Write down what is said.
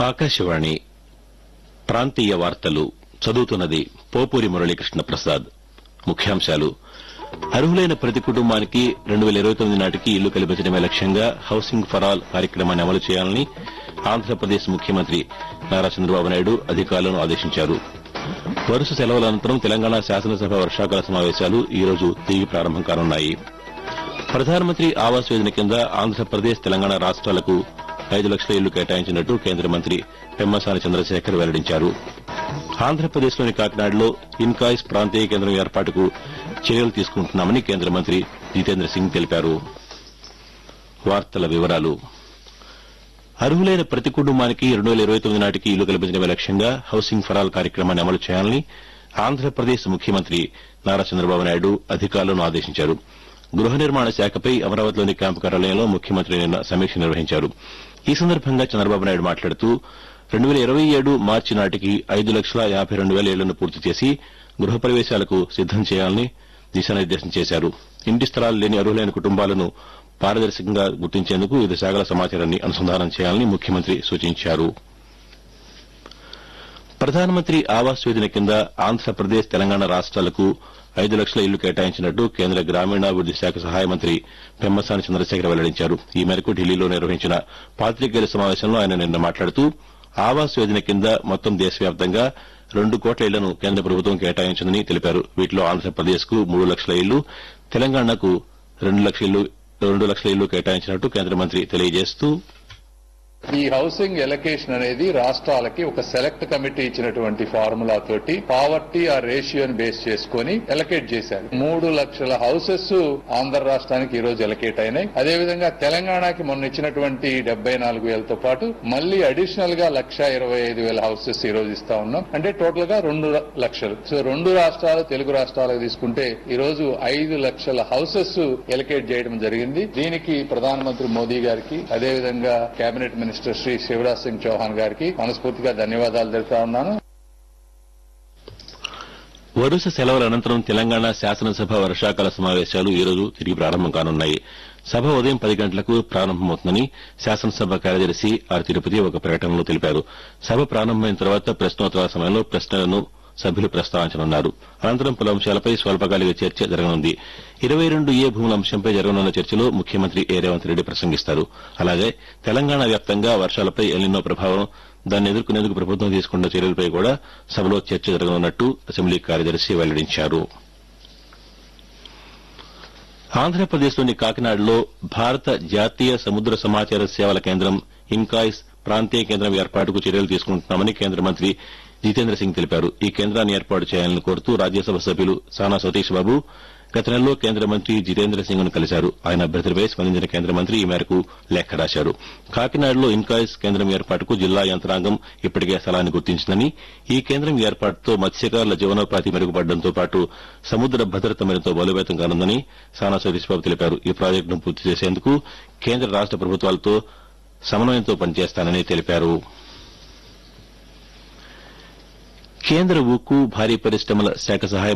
ఆకాశవాణి ప్రాంతీయ వార్తలు చదువుతున్నది పోపూరి మురళీకృష్ణ ప్రసాద్ ముఖ్యాంశాలు అర్హులైన ప్రతి కుటుంబానికి రెండు వేల ఇరవై తొమ్మిది నాటికి ఇల్లు కల్పించడమే లక్ష్యంగా హౌసింగ్ ఫర్ ఆల్ కార్యక్రమాన్ని అమలు చేయాలని ఆంధ్రప్రదేశ్ ముఖ్యమంత్రి నారా చంద్రబాబు నాయుడు అధికారులను ఆదేశించారు వరుస సెలవుల అనంతరం తెలంగాణ శాసనసభ వర్షాకాల సమావేశాలు ఈ రోజు తిరిగి ప్రారంభం కానున్నాయి ప్రధానమంత్రి ఆవాస్ యోజన కింద ఆంధ్రప్రదేశ్ తెలంగాణ రాష్ట్రాలకు ఐదు లక్షల ఇళ్లు కేటాయించినట్టు కేంద్ర మంత్రి పెమ్మసాని చంద్రశేఖర్ వెల్లడించారు ఆంధ్రప్రదేశ్లోని కాకినాడలో ఇన్కాయిస్ ప్రాంతీయ కేంద్రం ఏర్పాటుకు చర్యలు తీసుకుంటున్నామని కేంద్ర మంత్రి జితేంద్ర సింగ్ తెలిపారు వార్తల వివరాలు అర్హులైన ప్రతి కుటుంబానికి రెండు వేల ఇరవై తొమ్మిది నాటికి ఇల్లు కల్పించడమే లక్ష్యంగా హౌసింగ్ ఫర్ ఆల్ కార్యక్రమాన్ని అమలు చేయాలని ఆంధ్రప్రదేశ్ ముఖ్యమంత్రి నారా చంద్రబాబు నాయుడు అధికారులను ఆదేశించారు గృహ నిర్మాణ శాఖపై అమరావతిలోని క్యాంపు కార్యాలయంలో ముఖ్యమంత్రి నిన్న సమీక్ష నిర్వహించారు ఈ సందర్భంగా చంద్రబాబు నాయుడు మాట్లాడుతూ రెండు వేల ఇరవై ఏడు మార్చి నాటికి ఐదు లక్షల యాభై రెండు వేల ఇళ్లను పూర్తి చేసి గృహ ప్రవేశాలకు సిద్దం చేయాలని దిశానిర్దేశం చేశారు ఇంటి స్థలాలు లేని అర్హులైన కుటుంబాలను పారదర్శకంగా గుర్తించేందుకు వివిధ శాఖల సమాచారాన్ని అనుసంధానం చేయాలని ముఖ్యమంత్రి సూచించారు ప్రధానమంత్రి ఆవాస్ యోజన కింద ఆంధ్రప్రదేశ్ తెలంగాణ రాష్ట్రాలకు ఐదు లక్షల ఇళ్లు కేటాయించినట్టు కేంద్ర గ్రామీణాభివృద్ది శాఖ సహాయ మంత్రి పెమ్మసాని చంద్రశేఖర్ వెల్లడించారు ఈ మేరకు ఢిల్లీలో నిర్వహించిన పాత్రికేయుల సమావేశంలో ఆయన నిన్న మాట్లాడుతూ ఆవాస్ యోజన కింద మొత్తం దేశవ్యాప్తంగా రెండు కోట్ల ఇళ్లను కేంద్ర ప్రభుత్వం కేటాయించిందని తెలిపారు వీటిలో ఆంధ్రప్రదేశ్ కు మూడు లక్షల ఇళ్లు తెలంగాణకు రెండు లక్షల ఇళ్లు రెండు లక్షల ఇళ్లు కేటాయించినట్టు కేంద్ర మంత్రి తెలియజేస్తూ ఈ హౌసింగ్ ఎలకేషన్ అనేది రాష్ట్రాలకి ఒక సెలెక్ట్ కమిటీ ఇచ్చినటువంటి ఫార్ములా తోటి పావర్టీ ఆ రేషియోని బేస్ చేసుకొని ఎలకేట్ చేశారు మూడు లక్షల హౌసెస్ ఆంధ్ర రాష్ట్రానికి ఈ రోజు ఎలకేట్ అయినాయి అదేవిధంగా తెలంగాణకి మొన్న ఇచ్చినటువంటి డెబ్బై నాలుగు వేలతో పాటు మళ్ళీ అడిషనల్ గా లక్ష ఇరవై ఐదు వేల హౌసెస్ ఈ రోజు ఇస్తా ఉన్నాం అంటే టోటల్ గా రెండు లక్షలు సో రెండు రాష్ట్రాలు తెలుగు రాష్ట్రాలకు తీసుకుంటే ఈ రోజు ఐదు లక్షల హౌసెస్ ఎలకేట్ చేయడం జరిగింది దీనికి ప్రధానమంత్రి మోదీ గారికి అదేవిధంగా కేబినెట్ మినిస్టర్ శ్రీ శివరాజ్ సింగ్ చౌహాన్ గారికి మనస్ఫూర్తిగా ధన్యవాదాలు తెలుపుతా ఉన్నాను వరుస సెలవుల అనంతరం తెలంగాణ శాసనసభ వర్షాకాల సమావేశాలు ఈ రోజు తిరిగి ప్రారంభం కానున్నాయి సభ ఉదయం పది గంటలకు ప్రారంభమవుతుందని శాసనసభ కార్యదర్శి ఆర్ తిరుపతి ఒక ప్రకటనలో తెలిపారు సభ ప్రారంభమైన తర్వాత ప్రశ్నోత్తరాల సమయంలో ప్రశ్నలను సభ్యులు ప్రస్తావించనున్నారు అనంతరం పలు అంశాలపై స్వల్పకాలిక చర్చ జరగనుంది ఇరవై రెండు ఏ భూముల అంశంపై జరగనున్న చర్చలో ముఖ్యమంత్రి ఏ రేవంత్ రెడ్డి ప్రసంగిస్తారు అలాగే తెలంగాణ వ్యాప్తంగా వర్షాలపై ఎల్లినో ప్రభావం దాన్ని ఎదుర్కొనేందుకు ప్రభుత్వం తీసుకున్న చర్యలపై కూడా సభలో చర్చ జరగనున్నట్టు అసెంబ్లీ కార్యదర్శి వెల్లడించారు ఆంధ్రప్రదేశ్లోని కాకినాడలో భారత జాతీయ సముద్ర సమాచార సేవల కేంద్రం ఇన్కాయిస్ ప్రాంతీయ కేంద్రం ఏర్పాటుకు చర్యలు తీసుకుంటున్నామని కేంద్ర మంత్రి జితేంద్ర సింగ్ తెలిపారు ఈ కేంద్రాన్ని ఏర్పాటు చేయాలని కోరుతూ రాజ్యసభ సభ్యులు సానా సతీష్ బాబు గత నెలలో కేంద్ర మంత్రి జితేంద్ర సింగ్ ను కలిశారు ఆయన అభ్యర్థిపై స్పందించిన కేంద్ర మంత్రి ఈ మేరకు లేఖ రాశారు కాకినాడలో ఇన్కాయిస్ కేంద్రం ఏర్పాటుకు జిల్లా యంత్రాంగం ఇప్పటికే స్థలాన్ని గుర్తించిందని ఈ కేంద్రం ఏర్పాటుతో మత్స్యకారుల జీవనోపాధి మెరుగుపడడంతో పాటు సముద్ర భద్రత మరింత బలోపేతం కానుందని సానా సతీష్ బాబు తెలిపారు ఈ ప్రాజెక్టును పూర్తి చేసేందుకు కేంద్ర రాష్ట ప్రభుత్వాలతో సమన్వయంతో పనిచేస్తానని తెలిపారు కేంద్ర ఉక్కు భారీ పరిశ్రమల శాఖ సహాయ